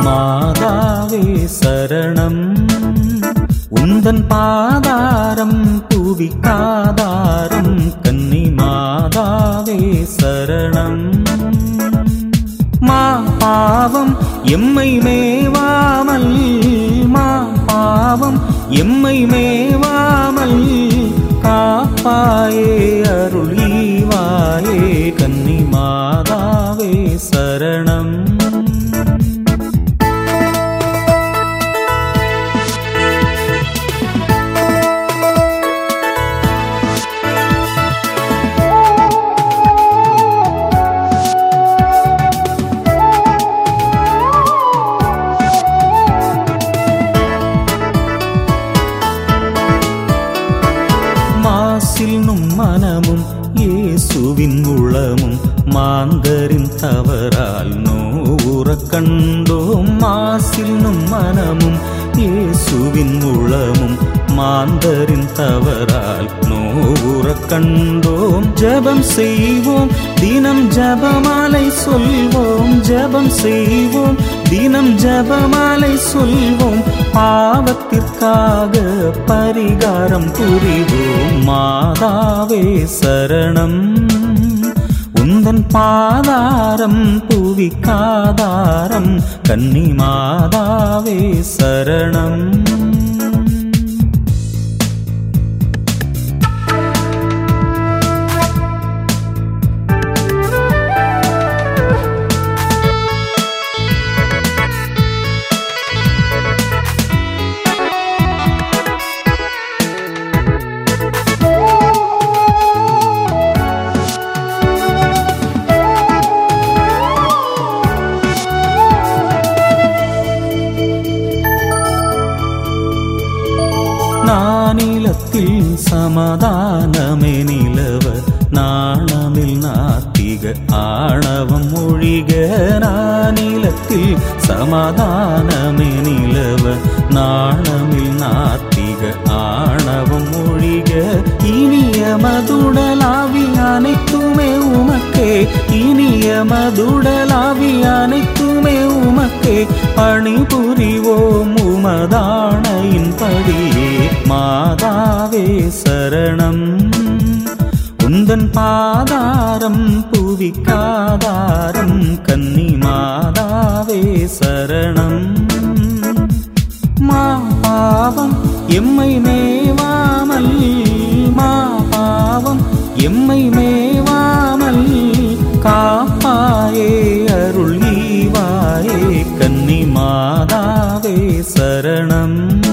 மாதாவே சரணம் உந்தன் பாதாரம் புவிக்காதாரம் கன்னி மாதாவே சரணம் மா பாவம் எம்மை மேவாமல் மா பாவம் எம்மை மேவாமல் காப்பாயே அருளீவாயே கன்னி மாதாவே சரணம் மாசில் நும் மனமும் இயேசுவின் உளமும் மாந்தரின் தவறால் நூறக் கண்டோம் மாசில் நும் மனமும் இயேசுவின் உளமும் மாந்தரின் தவறால் நூறக் கண்டோம் ஜெபம் செய்வோம் தினம் ஜெபமாலை சொல்வோம் ஜெபம் செய்வோம் தினம் ஜெபமாலை சொல்வோம் பாவத்திற்காக பரிகாரம் புரிவோம் மாதாவே சரணம் உந்தன் பாதாரம் புவிக்காதாரம் கன்னி மாதாவே சரணம் நானிலத்தில் சமாதானமே நிலவ நாணமில் நாத்திக ஆணவம் ஒழிக நானிலத்தில் சமாதானமே நிலவ நாணமில் நாத்திக ஆணவம் ஒழிக இனிய மதுடலாவி அனைத்துமே உமக்கே இனிய மதுடலாவி அனைத்துமே உமக்கே பணிபுரிவோம் உமதானையின் படியே மாதாவே சரணம் உந்தன் பாதாரம் புவிக்காதாரம் கன்னி மாதாவே சரணம் மா பாவம் எம்மை மேவாமல் மா பாவம் எம்மை மேவாமல் காப்பாயே அருள் ஈவாயே கன்னி மாதாவே சரணம்